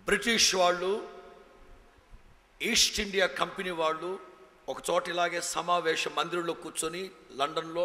British వాళ్ళు east India company వాళ్ళు ఒక చోట ఇలాగే సమావేశ మందిరంలో కూర్చొని లండన్లో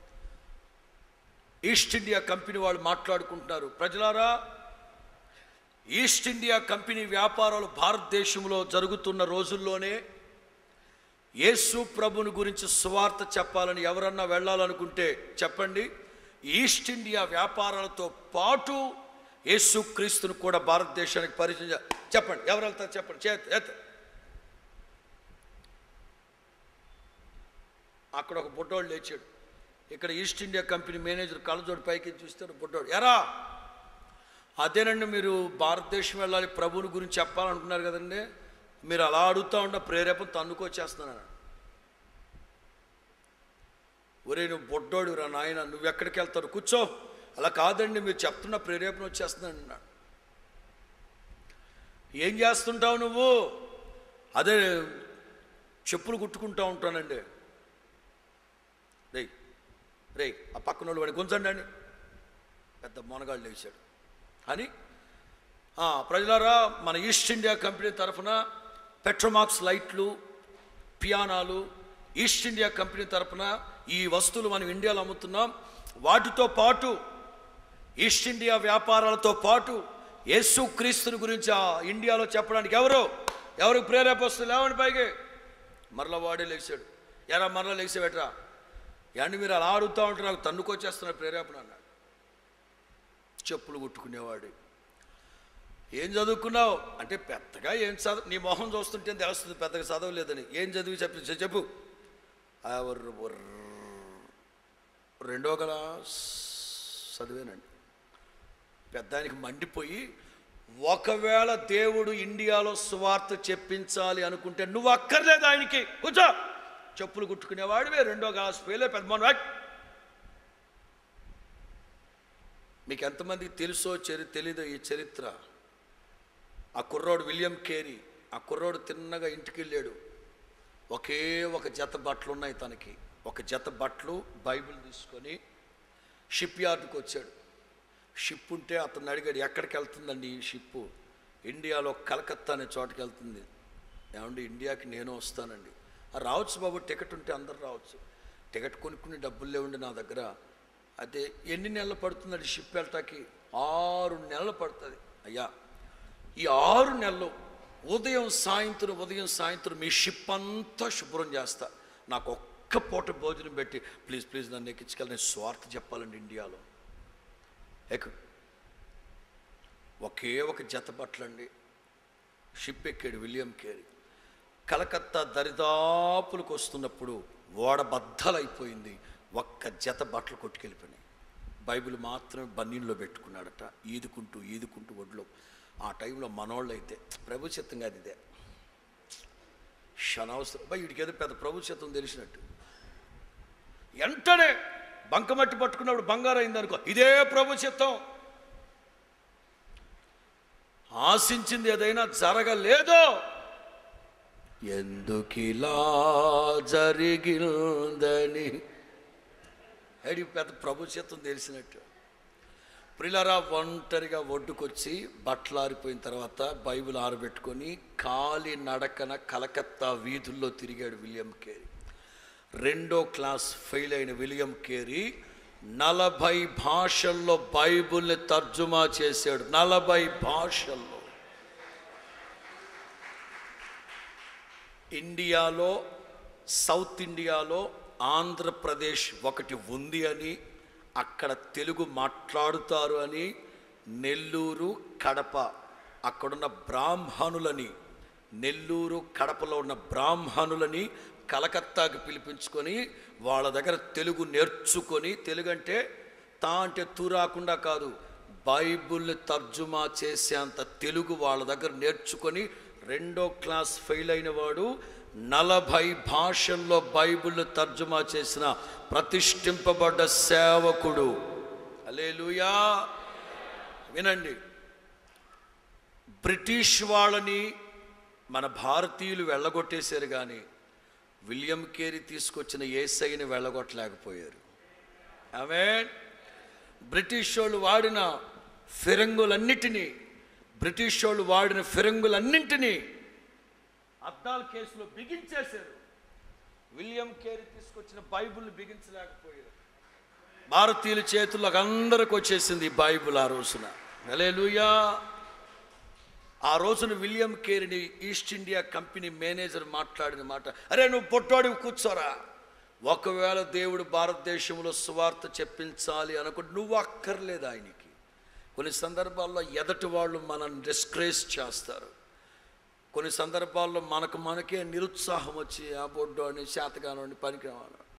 ఈస్ట్ ఇండియా కంపెనీ వాళ్ళు మాట్లాడుకుంటున్నారు ప్రజలారా ఈస్ట్ ఇండియా కంపెనీ వ్యాపారాలు భారతదేశంలో జరుగుతున్న రోజుల్లోనే యేసు ప్రభుని గురించి సువార్త చెప్పాలని ఎవరన్నా వెళ్ళాలనుకుంటే చెప్పండి ఈస్ట్ ఇండియా వ్యాపారాలతో పాటు యేసు క్రీస్తును కూడా భారతదేశానికి పరిచయం చే- చెప్పండి ఎవరు వెళ్తారు చెప్పండి చేత ఎత్త అక్కడ ఒక బుడ్డోడు లేచాడు ఇక్కడ ఈస్ట్ ఇండియా కంపెనీ మేనేజర్ కళ్ళజోడు పైకి చూస్తాడు బుడ్డోడు ఎరా అదేనండి మీరు భారతదేశం వెళ్ళాలి ప్రభువుని గురించి చెప్పాలనుకున్నారు కదండి మీరు అలా అడుగుతూ ఉంటే ప్రేరేపణ తన్నుకొచ్చేస్తున్నాను ఒరే నువ్వు బొడ్డోడు రా నాయన నువ్వు ఎక్కడికి వెళ్తావు కూర్చో అలా కాదండి మీరు చెప్తున్న ప్రేరేపణ వచ్చేస్తున్నాను అన్నాడు ఏం చేస్తుంటావు నువ్వు అదే చెప్పులు కుట్టుకుంటా ఉంటానండి రేయ్ రేయ్ ఆ పక్కన వాళ్ళు వాడిని గుంజండి అని పెద్ద మొనగాళ్ళు లేచాడు అని ఆ, ప్రజలారా మన ఈస్ట్ ఇండియా కంపెనీ తరఫున పెట్రోమాక్స్ లైట్లు పియానాలు ఈస్ట్ ఇండియా కంపెనీ తరఫున ఈ వస్తువులు మనం ఇండియాలో అమ్ముతున్నాం వాటితో పాటు ఈస్ట్ ఇండియా వ్యాపారాలతో పాటు యేసు క్రీస్తుని గురించి ఆ ఇండియాలో చెప్పడానికి ఎవరు ఎవరికి ప్రేరేప వస్తుంది లేవండి పైకి మరలా వాడే లేచాడు ఎరా మరలా లేచావేట్రా ఏంటి మీరు అలా అడుగుతూ ఉంటే నాకు తన్నుకొచ్చేస్తున్నారు ప్రేరేపణ అన్నాడు చెప్పులు కుట్టుకునేవాడు ఏం చదువుకున్నావు అంటే పెద్దగా ఏం చదువు నీ మొహం చూస్తుంటే తెలుస్తుంది పెద్దగా చదవలేదని ఏం చదివి చెప్పి చె- చెప్పు ఆ ఒర్ర- ఒర్ర- రెండో క్లాస్ చదివానండి పెద్ద ఆయనకి మండిపోయి ఒకవేళ దేవుడు ఇండియాలో సువార్త చెప్పించాలి అనుకుంటే నువ్వు అక్కర్లేదు ఆయనకి కూర్చో చెప్పులు కుట్టుకునేవాడివే రెండో క్లాస్ ఫెయిల్ పెద్ద మన మీకు ఎంతమందికి తెలుసో చరి తెలీదో ఈ చరిత్ర ఆ కుర్రోడు విలియం కేరీ ఆ కుర్రోడు తిన్నగా ఇంటికి వెళ్ళాడు ఒకే ఒక జత బట్టలు ఉన్నాయి తనకి ఒక జత బట్టలు బైబిల్ తీసుకొని షిప్ యార్డ్కి వచ్చాడు షిప్ ఉంటే అతను అడిగాడు ఎక్కడికి వెళ్తుందండి ఈ షిప్పు ఇండియాలో కలకత్తా అనే చోటుకి వెళ్తుంది ఏమండి ఇండియాకి నేను వస్తానండి "ఆ, రావచ్చు బాబు టికెట్ ఉంటే అందరు రావచ్చు టికెట్ కొనుక్కునే డబ్బులు లేవండి నా దగ్గర అదే ఎన్ని నెలలు పడుతుందండి షిప్ వెళ్ళటానికి ఆరు నెలలు పడుతుంది అయ్యా ఈ ఆరు నెలలు ఉదయం సాయంత్రం ఉదయం సాయంత్రం మీ షిప్ అంతా శుభ్రం చేస్తా నాకు ఒక్క పూట భోజనం పెట్టి ప్లీజ్ ప్లీజ్ నన్ను ఎక్కించుకెళ్ళి నేను స్వార్థ చెప్పాలండి ఇండియాలో ఎక్కు ఒకే ఒక జత బట్టలండి షిప్ ఎక్కాడు విలియం కేరీ కలకత్తా దరిదాపులకు వస్తున్నప్పుడు ఓడ బద్దలైపోయింది ఒక్క జత బట్టలు కొట్టుకెళ్ళిపోయినాయి బైబిల్ మాత్రమే బన్నీల్లో పెట్టుకున్నాడట ఈదుకుంటూ ఈదుకుంటూ ఒడ్లో ఆ టైంలో మనోళ్ళు అయితే ప్రభు చిత్తంగా అది ఇదే క్షణావసరం బై వీడికి ఏదో పెద్ద ప్రభు చిత్తం తెలిసినట్టు వెంటనే బంకమట్టి పట్టుకున్నప్పుడు బంగారం అయింది అనుకో ఇదే ప్రభు చిత్తం ఆశించింది ఏదైనా జరగలేదో ఎందుకిలా జరిగిందని అడి పెద్ద ప్రభు చిత్తం తెలిసినట్టు ప్రిలరా ఒంటరిగా ఒడ్డుకొచ్చి బట్టలు ఆరిపోయిన తర్వాత బైబిల్ ఆరబెట్టుకొని కాలి నడకన కలకత్తా వీధుల్లో తిరిగాడు విలియం కేరీ రెండో క్లాస్ ఫెయిల్ అయిన విలియం కేరీ నలభై భాషల్లో బైబిల్ని తర్జుమా చేశాడు నలభై భాషల్లో ఇండియాలో సౌత్ ఇండియాలో ఆంధ్రప్రదేశ్ ఒకటి ఉంది అని అక్కడ తెలుగు మాట్లాడుతారు అని నెల్లూరు కడప అక్కడున్న బ్రాహ్మణులని నెల్లూరు కడపలో ఉన్న బ్రాహ్మణులని కలకత్తాకి పిలిపించుకొని వాళ్ళ దగ్గర తెలుగు నేర్చుకొని తెలుగు అంటే తా అంటే తూ రాకుండా కాదు బైబుల్ని తర్జుమా చేసేంత తెలుగు వాళ్ళ దగ్గర నేర్చుకొని రెండో క్లాస్ ఫెయిల్ అయిన వాడు నలభై భాషల్లో బైబిల్ తర్జుమా చేసిన ప్రతిష్ఠింపబడ్డ సేవకుడు అలేలుయా వినండి బ్రిటిష్ వాళ్ళని మన భారతీయులు వెళ్ళగొట్టేశారు కానీ విలియం కేరీ తీసుకొచ్చిన ఏసైని వెళ్ళగొట్టలేకపోయారు ఆమె బ్రిటిష్ వాళ్ళు వాడిన ఫిరంగులన్నిటినీ బ్రిటిష్ వాళ్ళు వాడిన ఫిరంగులన్నింటినీ అద్దాల కేసులో బిగించేశారు విలియం కేరీ తీసుకొచ్చిన బైబిల్ బిగించలేకపోయారు భారతీయుల చేతుల్లోకి అందరికి వచ్చేసింది ఈ బైబిల్ ఆ రోజున హల్లెలూయా ఆ రోజున విలియం కేరీని ఈస్ట్ ఇండియా కంపెనీ మేనేజర్ మాట్లాడిన మాట అరే నువ్వు పొట్టోడివి కూర్చోరా ఒకవేళ దేవుడు భారతదేశంలో సువార్త చెప్పించాలి అనుకుంటే నువ్వు అక్కర్లేదు ఆయనకి కొన్ని సందర్భాల్లో ఎదటి వాళ్ళు మనల్ని డిస్క్రేస్ చేస్తారు కొన్ని సందర్భాల్లో మనకు మనకే నిరుత్సాహం వచ్చి ఆ బొడ్డోని శాతగానోని పనికిరావాలి